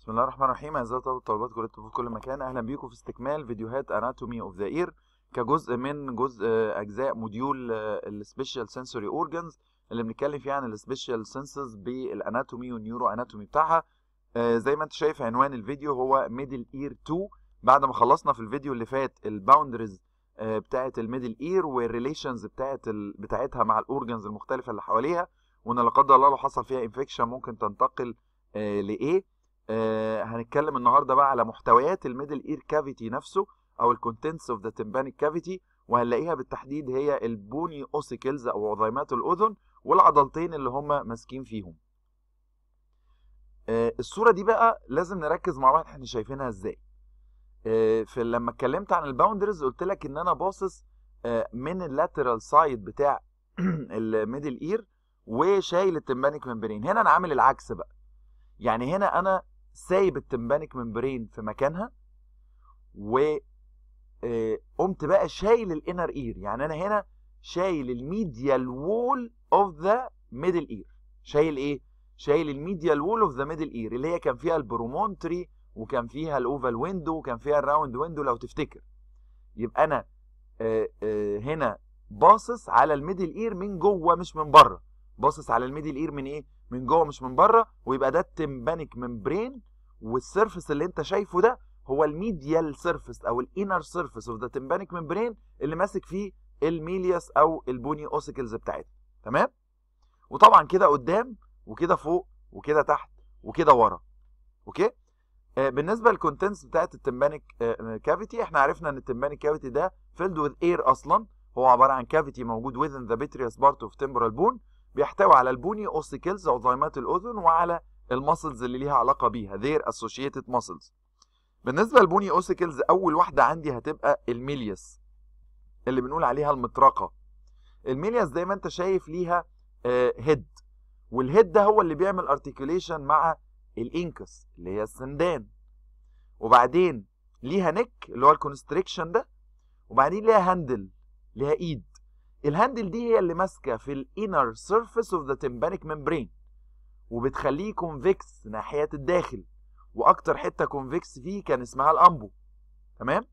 بسم الله الرحمن الرحيم اعزائي طلبه وطالبات كليه الطب في كل مكان اهلا بيكم في استكمال فيديوهات اناتومي اوف ذا اير كجزء من جزء اجزاء موديول السبيشال سنسوري اورجانز اللي بنتكلم فيه عن السبيشال سنسز بالاناتومي والنيورو اناتومي بتاعها آه، زي ما انت شايف عنوان الفيديو هو ميدل اير 2 بعد ما خلصنا في الفيديو اللي فات الباوندرز بتاعه الميدل اير والريليشنز بتاعه ال... بتاعتها مع الاورجانز المختلفه اللي حواليها وان لا قدر الله لو حصل فيها انفكشن ممكن تنتقل آه، لايه آه هنتكلم النهارده بقى على محتويات الميدل اير كافيتي نفسه او الكونتنتس اوف ذا تمبانيك كافيتي وهنلاقيها بالتحديد هي البوني اوسيكلز او عظيمات الاذن والعضلتين اللي هم ماسكين فيهم آه الصوره دي بقى لازم نركز مع بعض احنا شايفينها ازاي آه في لما اتكلمت عن الباوندرز قلت لك ان انا باصص آه من اللاترال سايد بتاع الميدل اير وشايل التمبانيك ممبرين هنا انا عامل العكس بقى يعني هنا انا سايب التمبانيك ممبرين في مكانها و قمت بقى شايل الانر اير يعني انا هنا شايل الميديال وول اوف ذا ميدل اير شايل ايه شايل الميديال وول اوف ذا ميدل اير اللي هي كان فيها البرومونتري وكان فيها الاوفال ويندو وكان فيها الراوند ويندو لو تفتكر يبقى انا آآ آآ هنا باصص على الميدل اير من جوه مش من بره باصص على الميدل اير من ايه من جوه مش من بره ويبقى ده التمبانيك ممبرين والسيرفس اللي انت شايفه ده هو الميديال سيرفس او الانر سيرفس اوف ذا تمبانيك ممبرين اللي ماسك فيه الميلياس او البوني اوسيكلز بتاعتها تمام وطبعا كده قدام وكده فوق وكده تحت وكده ورا اوكي آه بالنسبه للكونتنتس بتاعت التمبانيك آه كافيتي احنا عرفنا ان التمبانيك كافيتي ده فيلد وذ اير اصلا هو عباره عن كافيتي موجود within the vitreous part of temporal bone بيحتوي على البوني اوسيكلز عظيمات الاذن وعلى المسلز اللي ليها علاقه بيها their associated muscles بالنسبه للبوني اوسيكلز اول واحده عندي هتبقى الميلياس اللي بنقول عليها المطرقه الميلياس زي ما انت شايف ليها هيد والهيد ده هو اللي بيعمل ارتكيوليشن مع الانكس اللي هي السندان وبعدين ليها نك اللي هو الكونستريكشن ده وبعدين ليها هاندل ليها ايد الهاندل دي هي اللي ماسكه في الانر سيرفيس اوف ذا تمبانيك ممبرين وبتخليه كونفكس ناحيه الداخل واكتر حته كونفكس فيه كان اسمها الامبو تمام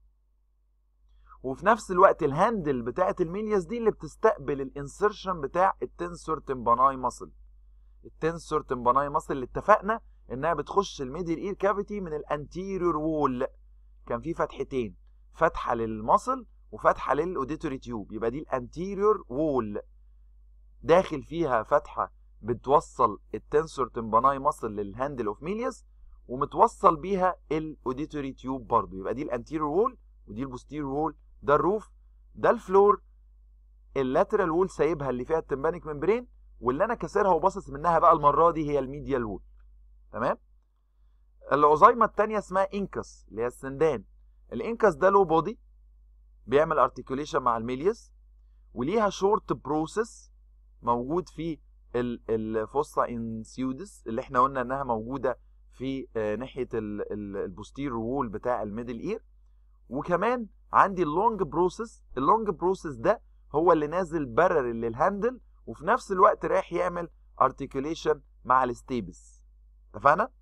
وفي نفس الوقت الهاندل بتاعه الميلياس دي اللي بتستقبل الانسرشن بتاع التنسور تمباناي ماسل التنسور تمباناي ماسل اللي اتفقنا انها بتخش الميدل اير كافيتي من الانتيريور وول كان في فتحتين فتحه للماسل وفتحه للاوديتوري تيوب يبقى دي الانتيريور وول داخل فيها فتحه بتوصل التنسور تمباناي ماسل للهاندل اوف ميلياس ومتوصل بيها الاوديتوري تيوب برضو يبقى دي الانتيريور وول ودي البوستيريور وول ده الروف ده الفلور اللاترال وول سايبها اللي فيها التمبانيك ممبرين واللي انا كسرها وباصص منها بقى المره دي هي الميديال وول تمام العظيمه الثانيه اسمها انكس اللي هي السندان الانكس ده له بودي بيعمل ارتكيوليشن مع الميليوس وليها شورت بروسيس موجود في الفوسا انسيودس اللي احنا قلنا انها موجوده في ناحيه البوستير وول بتاع الميدل اير وكمان عندي اللونج بروسيس اللونج بروسيس ده هو اللي نازل برر للهاندل وفي نفس الوقت رايح يعمل ارتكيوليشن مع الستيبس اتفقنا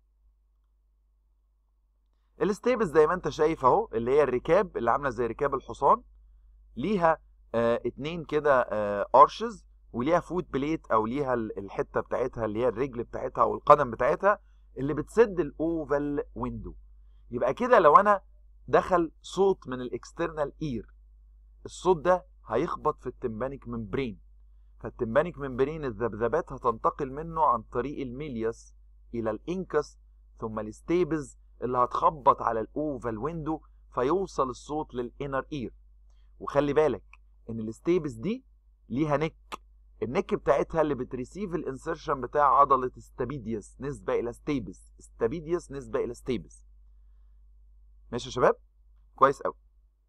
الستيبس زي ما انت شايف اهو اللي هي الركاب اللي عامله زي ركاب الحصان ليها آه اتنين كده آه ارشز وليها فوت بليت او ليها الحته بتاعتها اللي هي الرجل بتاعتها او القدم بتاعتها اللي بتسد الاوفال ويندو يبقى كده لو انا دخل صوت من الاكسترنال اير الصوت ده هيخبط في التمبانيك ممبرين فالتمبانيك ممبرين الذبذبات هتنتقل منه عن طريق الميلياس الى الانكس ثم الستيبز اللي هتخبط على الاوفال ويندو فيوصل الصوت للانر اير وخلي بالك ان الستيبز دي ليها نك النك بتاعتها اللي بتريسيف الانسرشن بتاع عضله ستابيديوس نسبه الى ستيبس ستابيديوس نسبه الى ستيبس ماشي يا شباب كويس قوي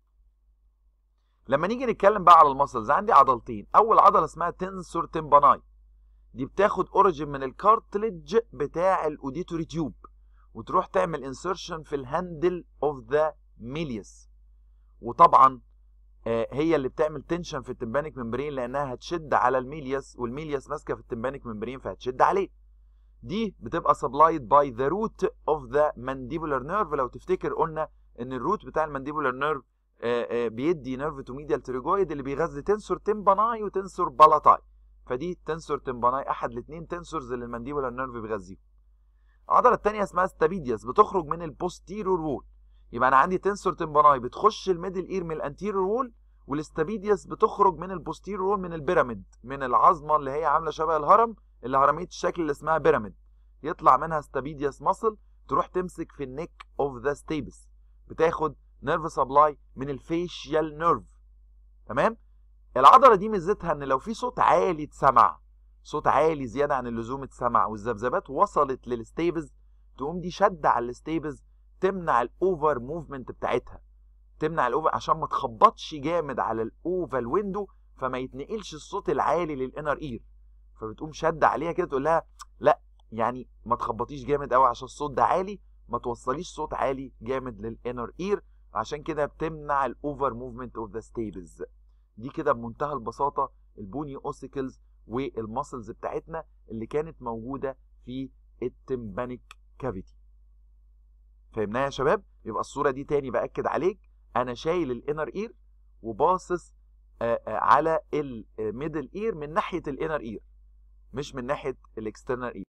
لما نيجي نتكلم بقى على المسلز عندي عضلتين اول عضله اسمها تنسور تمباناي دي بتاخد اوريجين من الكارتلج بتاع الاوديتوري تيوب وتروح تعمل انسرشن في الهاندل اوف ذا ميليوس وطبعا هي اللي بتعمل تنشن في التمبانيك ممبرين لانها هتشد على الميلياس والميلياس ماسكه في التمبانيك ممبرين فهتشد عليه دي بتبقى supplied by the root of the mandibular nerve لو تفتكر قلنا ان الروت بتاع المانديبولار نيرف بيدي نيرف تو ميديال تريجويد اللي بيغذي تنسور تمباناي وتنسور بالاتاي فدي تنسور تمباناي احد الاثنين تنسورز اللي المانديبولار نيرف بيغذيهم العضله الثانيه اسمها ستابيدياس بتخرج من البوستيرور وول يبقى انا عندي تنسور تمباناي بتخش الميدل اير من الانتيرور وول والاستابيدياس بتخرج من البوستيرور وول من البيراميد من العظمه اللي هي عامله شبه الهرم اللي هرميه الشكل اللي اسمها بيراميد يطلع منها ستابيدياس ماسل تروح تمسك في النيك اوف ذا ستيبس بتاخد نيرف سبلاي من الفيشيال نيرف تمام العضله دي ميزتها ان لو في صوت عالي اتسمع صوت عالي زياده عن اللزوم اتسمع والذبذبات وصلت للستيبز تقوم دي شد على الستيبز تمنع الاوفر موفمنت بتاعتها تمنع الاوفر عشان ما تخبطش جامد على الاوفال ويندو فما يتنقلش الصوت العالي للانر اير فبتقوم شد عليها كده تقول لها لا يعني ما تخبطيش جامد قوي عشان الصوت ده عالي ما توصليش صوت عالي جامد للانر اير عشان كده بتمنع الاوفر موفمنت اوف ذا ستيبلز دي كده بمنتهى البساطه البوني اوسيكلز والماسلز بتاعتنا اللي كانت موجوده في التمبانيك كافيتي فهمناها يا شباب يبقى الصوره دي تاني باكد عليك انا شايل الانر اير وباصص على الميدل اير من ناحيه الانر اير مش من ناحيه الاكسترنال اير